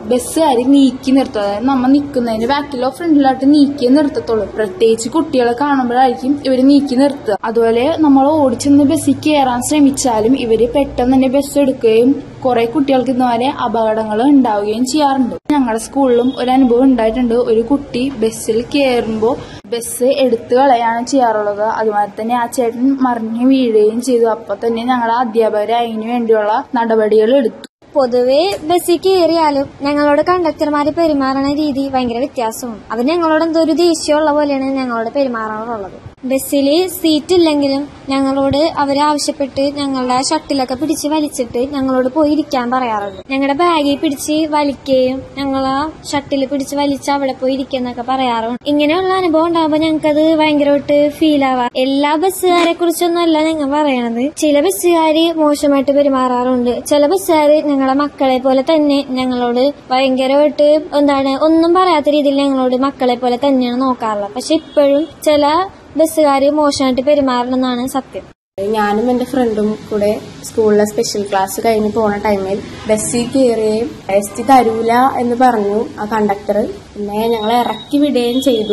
ബസ്സുകാർ നീക്കി നിർത്തും അതായത് നമ്മ നിൽക്കുന്നതിന് ബാക്കിലോ ഫ്രണ്ടിലോട്ട് നീക്കി നിർത്തത്തുള്ളൂ പ്രത്യേകിച്ച് കുട്ടികളെ കാണുമ്പോഴായിരിക്കും ഇവര് നീക്കി നിർത്തുക അതുപോലെ നമ്മൾ ഓടിച്ചെന്ന് ബസ്സിൽ കയറാൻ ശ്രമിച്ചാലും ഇവര് പെട്ടെന്ന് തന്നെ ബസ് എടുക്കുകയും കുറെ കുട്ടികൾക്ക് ഇതുപോലെ അപകടങ്ങൾ ഉണ്ടാവുകയും ചെയ്യാറുണ്ട് ഞങ്ങളുടെ സ്കൂളിലും ഒരു അനുഭവം ഉണ്ടായിട്ടുണ്ട് ഒരു കുട്ടി ബസ്സിൽ കയറുമ്പോൾ ബസ് എടുത്തു കളയാണ് ചെയ്യാറുള്ളത് അതുമാതിരി തന്നെ ആ ചേട്ടൻ മറിഞ്ഞു വീഴുകയും ചെയ്തു അപ്പൊ തന്നെ ഞങ്ങളുടെ അധ്യാപകർ അതിനു വേണ്ടിയുള്ള നടപടികൾ എടുത്തു പൊതുവെ ബസ്സിൽ കയറിയാലും ഞങ്ങളോട് കണ്ടക്ടർമാര് പെരുമാറുന്ന രീതി ഭയങ്കര വ്യത്യാസമാണ് അവർ ഞങ്ങളോട് എന്തോ ഒരു ദേഷ്യമുള്ള പോലെയാണ് ഞങ്ങളോട് പെരുമാറാറുള്ളത് ബസ്സിൽ സീറ്റ് ഇല്ലെങ്കിലും ഞങ്ങളോട് അവരാവശ്യപ്പെട്ട് ഞങ്ങളുടെ ഷട്ടിലൊക്കെ പിടിച്ച് വലിച്ചിട്ട് ഞങ്ങളോട് പോയി ഇരിക്കാൻ പറയാറുണ്ട് ഞങ്ങളുടെ ബാഗിൽ പിടിച്ച് വലിക്കുകയും ഞങ്ങൾ ആ ഷട്ടിൽ പിടിച്ച് വലിച്ച് അവിടെ പോയി ഇരിക്കുന്നൊക്കെ പറയാറുണ്ട് ഇങ്ങനെയുള്ള അനുഭവം ഉണ്ടാകുമ്പോൾ ഞങ്ങൾക്കത് ഭയങ്കരമായിട്ട് ഫീൽ ആവാം എല്ലാ ബസ്സുകാരെ കുറിച്ചൊന്നുമല്ല ഞങ്ങൾ പറയണത് ചില ബസ്സുകാര് മോശമായിട്ട് പെരുമാറാറുണ്ട് ചില ബസ്സുകാര് ഞങ്ങളെ മക്കളെ പോലെ തന്നെ ഞങ്ങളോട് ഭയങ്കരമായിട്ട് എന്താണ് ഒന്നും പറയാത്ത രീതിയിൽ ഞങ്ങളോട് മക്കളെ പോലെ തന്നെയാണ് നോക്കാറുള്ളത് പക്ഷെ ഇപ്പോഴും ചില ബസ്സുകാര് മോശമായിട്ട് പെരുമാറണമെന്നാണ് സത്യം ഞാനും എന്റെ ഫ്രണ്ടും കൂടെ സ്കൂളിലെ സ്പെഷ്യൽ ക്ലാസ് കഴിഞ്ഞ് പോണ ടൈമിൽ ബസ്സിൽ കയറുകയും എസ് ടി തരൂല എന്ന് പറഞ്ഞു ആ കണ്ടക്ടർ പിന്നെ ഞങ്ങളെ ഇറക്കി വിടുകയും ചെയ്തു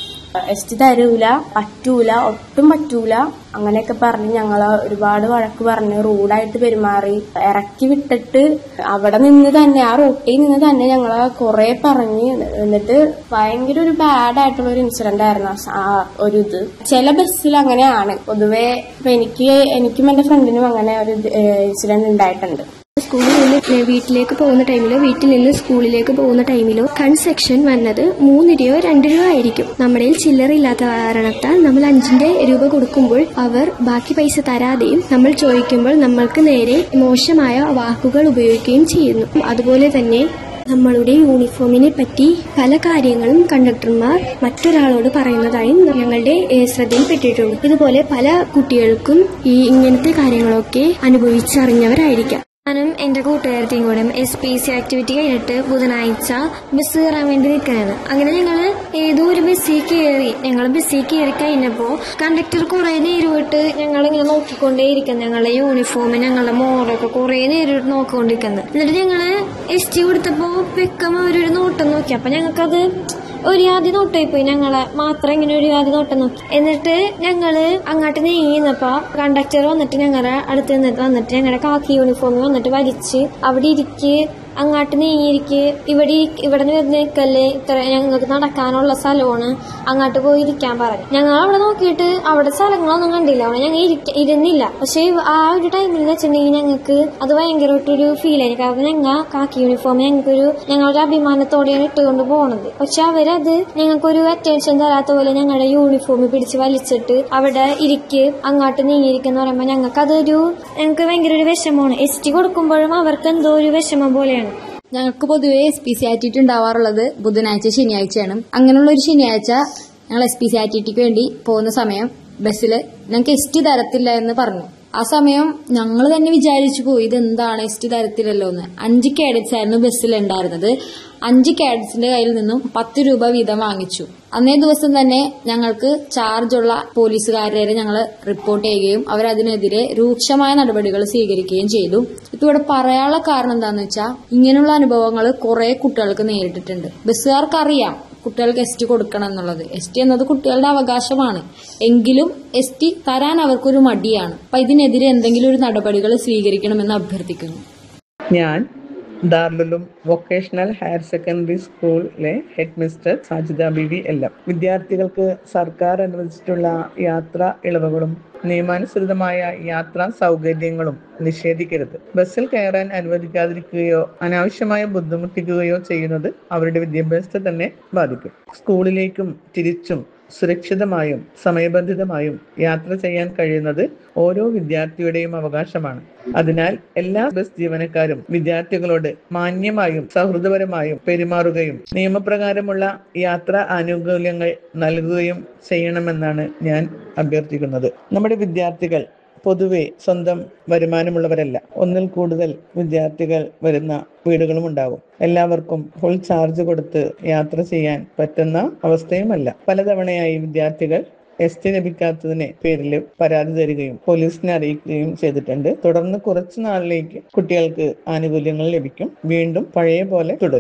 എസ് ടി തരൂല പറ്റൂല ഒട്ടും പറ്റൂല അങ്ങനെയൊക്കെ പറഞ്ഞ് ഞങ്ങളെ ഒരുപാട് വഴക്ക് പറഞ്ഞ് റൂഡായിട്ട് പെരുമാറി ഇറക്കി വിട്ടിട്ട് അവിടെ നിന്ന് തന്നെ ആ റൂട്ടിൽ നിന്ന് തന്നെ ഞങ്ങളെ കുറെ പറഞ്ഞ് എന്നിട്ട് ഭയങ്കര ഒരു ബാഡ് ആയിട്ടുള്ള ഒരു ഇൻസിഡന്റ് ആയിരുന്നു ആ സ- ആ ഒരു ഇത് ചില ബസ്സിൽ അങ്ങനെയാണ് പൊതുവെ ഇപ്പൊ എനിക്ക് എനിക്കും എന്റെ ഫ്രണ്ടിനും അങ്ങനെ ഒരു ഇൻസിഡന്റ് ഉണ്ടായിട്ടുണ്ട് സ്കൂളിൽ നിന്ന് വീട്ടിലേക്ക് പോകുന്ന ടൈമിലോ വീട്ടിൽ നിന്ന് സ്കൂളിലേക്ക് പോകുന്ന ടൈമിലോ കൺസെക്ഷൻ വന്നത് മൂന്ന് രൂപയോ രണ്ട് രൂപ ആയിരിക്കും നമ്മുടെ കയ്യിൽ ചില്ലറയില്ലാത്ത കാരണത്താൽ നമ്മൾ അഞ്ചിന്റെ രൂപ കൊടുക്കുമ്പോൾ അവർ ബാക്കി പൈസ തരാതെയും നമ്മൾ ചോദിക്കുമ്പോൾ നമ്മൾക്ക് നേരെ മോശമായ വാക്കുകൾ ഉപയോഗിക്കുകയും ചെയ്യുന്നു അതുപോലെ തന്നെ നമ്മളുടെ യൂണിഫോമിനെ പറ്റി പല കാര്യങ്ങളും കണ്ടക്ടർമാർ മറ്റൊരാളോട് പറയുന്നതായും ഞങ്ങളുടെ ഏഹ്, ശ്രദ്ധയിൽപ്പെട്ടിട്ടുണ്ട് ഇതുപോലെ പല കുട്ടികൾക്കും ഈ ഇങ്ങനത്തെ കാര്യങ്ങളൊക്കെ അനുഭവിച്ചറിഞ്ഞവരായിരിക്കാം ഞാനും എന്റെ കൂട്ടുകാരത്തെയും കൂടെ എസ് പി സി ആക്ടിവിറ്റി കഴിഞ്ഞിട്ട് ബുധനാഴ്ച ബസ് കയറാൻ വേണ്ടി നിൽക്കുകയാണ് അങ്ങനെ ഞങ്ങള് ഏതോ ഒരു ബസ്സിൽ കയറി ഞങ്ങൾ ബസ്സിൽ കയറി കഴിഞ്ഞപ്പോ കണ്ടക്ടർ കുറെ നേരമായിട്ട് ഞങ്ങൾ ഇങ്ങനെ നോക്കിക്കൊണ്ടേയിരിക്കുന്നു ഞങ്ങളുടെ യൂണിഫോം ഞങ്ങളുടെ മോറൊക്കെ കുറെ നേരം നോക്കിക്കൊണ്ടിരിക്കുന്നത് എന്നിട്ട് ഞങ്ങള് എസ് ടി കൊടുത്തപ്പോ വെക്കം അവരൊരു നോട്ടം നോക്കി അപ്പൊ ഞങ്ങൾക്കത് ഒരു ആദ്യ നോട്ടായി പോയി ഞങ്ങളെ മാത്രം ഇങ്ങനെ ഒരു ആദ്യ നോട്ടം നോക്കി എന്നിട്ട് ഞങ്ങള് അങ്ങോട്ട് നീങ്ങിന്നപ്പോ കണ്ടക്ടർ വന്നിട്ട് ഞങ്ങളുടെ അടുത്ത് നിന്നിട്ട് വന്നിട്ട് ഞങ്ങളുടെ കാക്കി യൂണിഫോമിൽ വന്നിട്ട് വലിച്ച് അവിടെ ഇരിക്ക് അങ്ങോട്ട് നീങ്ങിയിരിക്ക് ഇവിടെ ഇരിക്ക്- ഇവിടെ നിന്ന് വരുന്ന നിൽക്കല്ലേ ഇത്ര ഞങ്ങൾക്ക് നടക്കാനുള്ള സ്ഥലമാണ് അങ്ങോട്ട് പോയി ഇരിക്കാൻ പറഞ്ഞു ഞങ്ങൾ അവിടെ നോക്കിയിട്ട് അവിടെ സ്ഥലങ്ങളൊന്നും കണ്ടില്ല അവിടെ ഞങ്ങൾ ഇരിക്ക- ഇരുന്നില്ല പക്ഷെ ആ ഒരു ടൈമിൽ വെച്ചിട്ടുണ്ടെങ്കിൽ ഞങ്ങൾക്ക് അത് ഭയങ്കരമായിട്ടൊരു ഫീൽ ആയി കാരണം ഞങ്ങൾ കാക്കി യൂണിഫോം ഞങ്ങൾക്കൊരു ഞങ്ങളുടെ അഭിമാനത്തോടെയാണ് ഇട്ടുകൊണ്ട് പോണത് പക്ഷെ അവരത് ഞങ്ങൾക്കൊരു അറ്റൻഷൻ തരാത്ത പോലെ ഞങ്ങളുടെ യൂണിഫോം പിടിച്ച് വലിച്ചിട്ട് അവിടെ ഇരിക്ക് അങ്ങോട്ട് നീങ്ങിയിരിക്കുന്ന പറയുമ്പോൾ ഞങ്ങൾക്ക് അതൊരു ഞങ്ങൾക്ക് ഭയങ്കര ഒരു വിഷമമാണ് എസ് ടി കൊടുക്കുമ്പോഴും അവർക്ക് എന്തോ ഒരു വിഷമം പോലെയാണ് ഞങ്ങൾക്ക് പൊതുവെ എസ് പി സി ആറ്റിറ്റ് ഉണ്ടാവാറുള്ളത് ബുധനാഴ്ച ശനിയാഴ്ചയാണ് അങ്ങനെയുള്ള ഒരു ശനിയാഴ്ച ഞങ്ങൾ എസ് പി സി ആറ്റിറ്റിക്ക് വേണ്ടി പോകുന്ന സമയം ബസ്സിൽ ഞങ്ങൾക്ക് എസ് ടി തരത്തില്ല എന്ന് പറഞ്ഞു ആ സമയം ഞങ്ങൾ തന്നെ വിചാരിച്ചു പോയി ഇത് എന്താണ് എസ് ടി തരത്തില്ലല്ലോ എന്ന് അഞ്ച് കാഡറ്റ്സ് ആയിരുന്നു ബസ്സിൽ ഉണ്ടായിരുന്നത് അഞ്ച് കാഡറ്റ്സിന്റെ കയ്യിൽ നിന്നും പത്ത് രൂപ വീതം വാങ്ങിച്ചു അന്നേ ദിവസം തന്നെ ഞങ്ങൾക്ക് ചാർജുള്ള പോലീസുകാരെ ഞങ്ങൾ റിപ്പോർട്ട് ചെയ്യുകയും അവരതിനെതിരെ രൂക്ഷമായ നടപടികൾ സ്വീകരിക്കുകയും ചെയ്തു ഇപ്പൊ ഇവിടെ പറയാനുള്ള കാരണം എന്താന്ന് വെച്ചാൽ ഇങ്ങനെയുള്ള അനുഭവങ്ങൾ കുറെ കുട്ടികൾക്ക് നേരിട്ടിട്ടുണ്ട് ബസ്സുകാർക്ക് അറിയാം കുട്ടികൾക്ക് എസ് ടി കൊടുക്കണം എന്നുള്ളത് എസ് ടി എന്നത് കുട്ടികളുടെ അവകാശമാണ് എങ്കിലും എസ് ടി തരാൻ അവർക്കൊരു മടിയാണ് അപ്പൊ ഇതിനെതിരെ എന്തെങ്കിലും ഒരു നടപടികൾ സ്വീകരിക്കണമെന്ന് അഭ്യർത്ഥിക്കുന്നു ഞാൻ ദാർലുലും വൊക്കേഷണൽ ഹയർ സെക്കൻഡറി സ്കൂളിലെ ഹെഡ് മിസ്റ്റർ സാജിദ ബിബി എല്ലാം വിദ്യാർത്ഥികൾക്ക് സർക്കാർ അനുവദിച്ചിട്ടുള്ള യാത്രാ ഇളവുകളും നിയമാനുസൃതമായ യാത്രാ സൗകര്യങ്ങളും നിഷേധിക്കരുത് ബസ്സിൽ കയറാൻ അനുവദിക്കാതിരിക്കുകയോ അനാവശ്യമായി ബുദ്ധിമുട്ടിക്കുകയോ ചെയ്യുന്നത് അവരുടെ വിദ്യാഭ്യാസത്തെ തന്നെ ബാധിക്കും സ്കൂളിലേക്കും തിരിച്ചും സുരക്ഷിതമായും സമയബന്ധിതമായും യാത്ര ചെയ്യാൻ കഴിയുന്നത് ഓരോ വിദ്യാർത്ഥിയുടെയും അവകാശമാണ് അതിനാൽ എല്ലാ ബസ് ജീവനക്കാരും വിദ്യാർത്ഥികളോട് മാന്യമായും സൗഹൃദപരമായും പെരുമാറുകയും നിയമപ്രകാരമുള്ള യാത്രാ ആനുകൂല്യങ്ങൾ നൽകുകയും ചെയ്യണമെന്നാണ് ഞാൻ അഭ്യർത്ഥിക്കുന്നത് നമ്മുടെ വിദ്യാർത്ഥികൾ പൊതുവെ സ്വന്തം വരുമാനമുള്ളവരല്ല ഒന്നിൽ കൂടുതൽ വിദ്യാർത്ഥികൾ വരുന്ന വീടുകളും ഉണ്ടാകും എല്ലാവർക്കും ഫുൾ ചാർജ് കൊടുത്ത് യാത്ര ചെയ്യാൻ പറ്റുന്ന അവസ്ഥയുമല്ല പലതവണയായി വിദ്യാർത്ഥികൾ എസ് ടി ലഭിക്കാത്തതിന് പേരിൽ പരാതി തരികയും പോലീസിനെ അറിയിക്കുകയും ചെയ്തിട്ടുണ്ട് തുടർന്ന് കുറച്ചു നാളിലേക്ക് കുട്ടികൾക്ക് ആനുകൂല്യങ്ങൾ ലഭിക്കും വീണ്ടും പഴയ പോലെ തുടരും